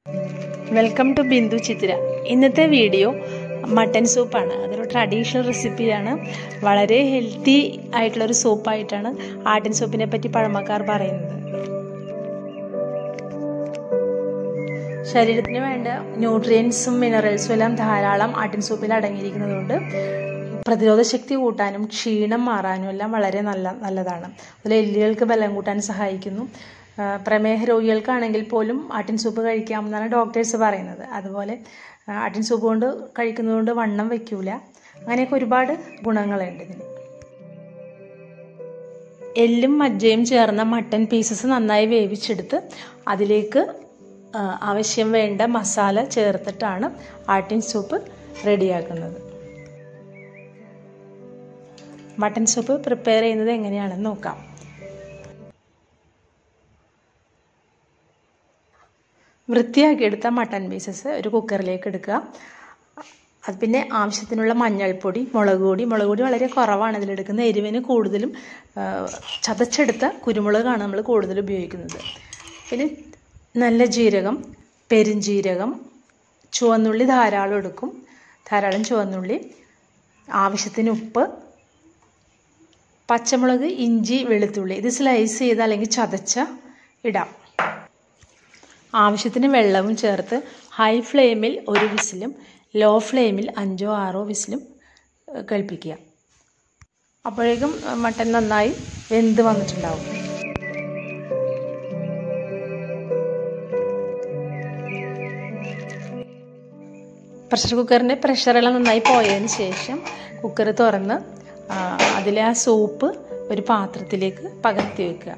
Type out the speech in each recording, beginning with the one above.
welcome to Bindu ചിത്ര ഇന്നത്തെ video mutton സൂപ്പാണ് അതൊരു traditional റെസിപ്പിയാണ് വളരെ ഹെൽത്തി ആയിട്ടുള്ളൊരു സൂപ്പായിട്ടാണ് ആട്ടിൻ സൂപ്പിനെ പറ്റി പഴമക്കാർ പറയുന്നത് ശരീരത്തിന് വേണ്ട ന്യൂട്രിയൻസും മിനറൽസും എല്ലാം ധാരാളം ആട്ടിൻ സൂപ്പിൽ അടങ്ങിയിരിക്കുന്നതുകൊണ്ട് പ്രതിരോധ ശക്തി കൂട്ടാനും ക്ഷീണം മാറാനും എല്ലാം വളരെ നല്ല നല്ലതാണ് അതിൽ എല്ലുകൾക്ക് ബലം കൂട്ടാൻ സഹായിക്കുന്നു പ്രമേഹ രോഗികൾക്കാണെങ്കിൽ പോലും ആട്ടിൻ സൂപ്പ് കഴിക്കാമെന്നാണ് ഡോക്ടേഴ്സ് പറയുന്നത് അതുപോലെ ആട്ടിൻ സൂപ്പ് കൊണ്ട് കഴിക്കുന്നത് കൊണ്ട് വണ്ണം വയ്ക്കൂല അങ്ങനെയൊക്കെ ഒരുപാട് ഗുണങ്ങളുണ്ട് ഇതിന് എല്ലും മജ്ജയും ചേർന്ന മട്ടൻ പീസസ് നന്നായി വേവിച്ചെടുത്ത് അതിലേക്ക് ആവശ്യം വേണ്ട മസാല ചേർത്തിട്ടാണ് ആട്ടിൻ സൂപ്പ് റെഡിയാക്കുന്നത് മട്ടൻ സൂപ്പ് പ്രിപ്പയർ ചെയ്യുന്നത് എങ്ങനെയാണെന്ന് നോക്കാം വൃത്തിയാക്കിയെടുത്ത മട്ടൻ പീസസ് ഒരു കുക്കറിലേക്ക് എടുക്കുക അത് പിന്നെ ആവശ്യത്തിനുള്ള മഞ്ഞൾപ്പൊടി മുളക് പൊടി മുളക് പൊടി വളരെ കുറവാണ് ഇതിലെടുക്കുന്നത് എരിവിന് കൂടുതലും ചതച്ചെടുത്ത കുരുമുളകാണ് നമ്മൾ കൂടുതൽ ഉപയോഗിക്കുന്നത് പിന്നെ നല്ല ജീരകം പെരുംജീരകം ചുവന്നുള്ളി ധാരാളം എടുക്കും ധാരാളം ചുവന്നുള്ളി ആവശ്യത്തിന് ഉപ്പ് പച്ചമുളക് ഇഞ്ചി വെളുത്തുള്ളി ഇത് സ്ലൈസ് ചെയ്ത് അല്ലെങ്കിൽ ചതച്ച ഇടാം ആവശ്യത്തിന് വെള്ളവും ചേർത്ത് ഹൈ ഫ്ലെയിമിൽ ഒരു വിസിലും ലോ ഫ്ലെയിമിൽ അഞ്ചോ ആറോ വിസിലും കേൾപ്പിക്കുക അപ്പോഴേക്കും മട്ടൻ നന്നായി വെന്ത് വന്നിട്ടുണ്ടാവും പ്രഷർ കുക്കറിൻ്റെ പ്രഷറെല്ലാം നന്നായി പോയതിന് ശേഷം കുക്കർ തുറന്ന് അതിലെ ആ സൂപ്പ് ഒരു പാത്രത്തിലേക്ക് പകർത്തി വെക്കുക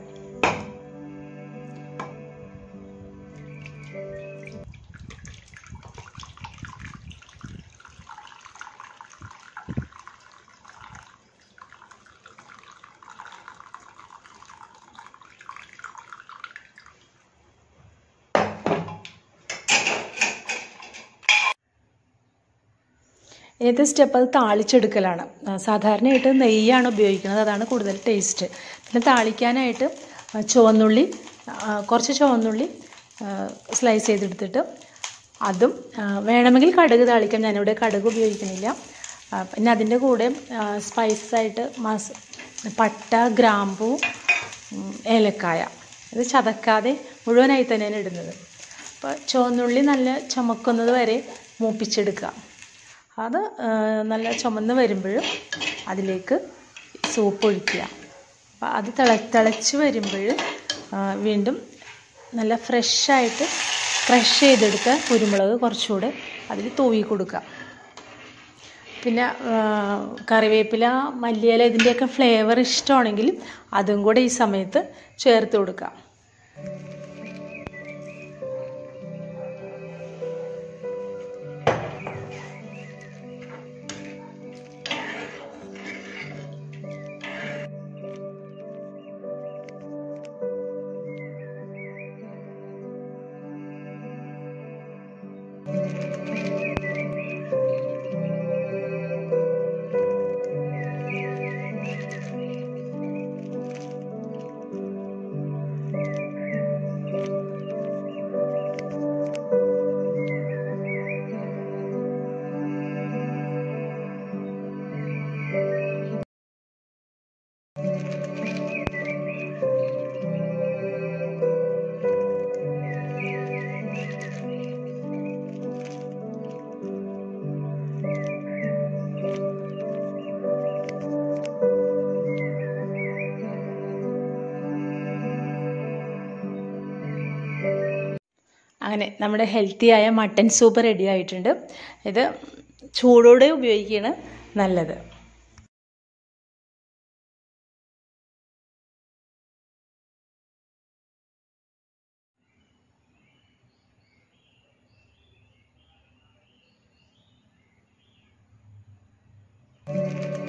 ഇന്നത്തെ സ്റ്റെപ്പ് അത് താളിച്ചെടുക്കലാണ് സാധാരണയായിട്ട് നെയ്യാണ് ഉപയോഗിക്കുന്നത് അതാണ് കൂടുതൽ ടേസ്റ്റ് പിന്നെ താളിക്കാനായിട്ട് ചുവന്നുള്ളി കുറച്ച് ചുവന്നുള്ളി സ്ലൈസ് ചെയ്തെടുത്തിട്ട് അതും വേണമെങ്കിൽ കടുക് താളിക്കാം ഞാനിവിടെ കടുക് ഉപയോഗിക്കുന്നില്ല പിന്നെ അതിൻ്റെ കൂടെ സ്പൈസസ് ആയിട്ട് മസ് പട്ട ഗ്രാമ്പൂ ഏലക്കായ ഇത് ചതക്കാതെ മുഴുവനായി തന്നെയാണ് ഇടുന്നത് അപ്പോൾ ചുവന്നുള്ളി നല്ല ചുമക്കുന്നത് വരെ മൂപ്പിച്ചെടുക്കുക അത് നല്ല ചുമന്ന് വരുമ്പോഴും അതിലേക്ക് സൂപ്പ് ഒഴിക്കുക അപ്പോൾ അത് തിള തിളച്ച് വരുമ്പോൾ വീണ്ടും നല്ല ഫ്രഷായിട്ട് ക്രഷ് ചെയ്തെടുത്ത കുരുമുളക് കുറച്ചുകൂടെ അതിൽ തൂവി കൊടുക്കുക പിന്നെ കറിവേപ്പില മല്ലിയില ഇതിൻ്റെയൊക്കെ ഫ്ലേവർ ഇഷ്ടമാണെങ്കിൽ അതും കൂടെ ഈ സമയത്ത് ചേർത്ത് കൊടുക്കുക അങ്ങനെ നമ്മുടെ ഹെൽത്തിയായ മട്ടൻ സൂപ്പ് റെഡി ആയിട്ടുണ്ട് ഇത് ചൂടോടെ ഉപയോഗിക്കുകയാണ് നല്ലത് thank you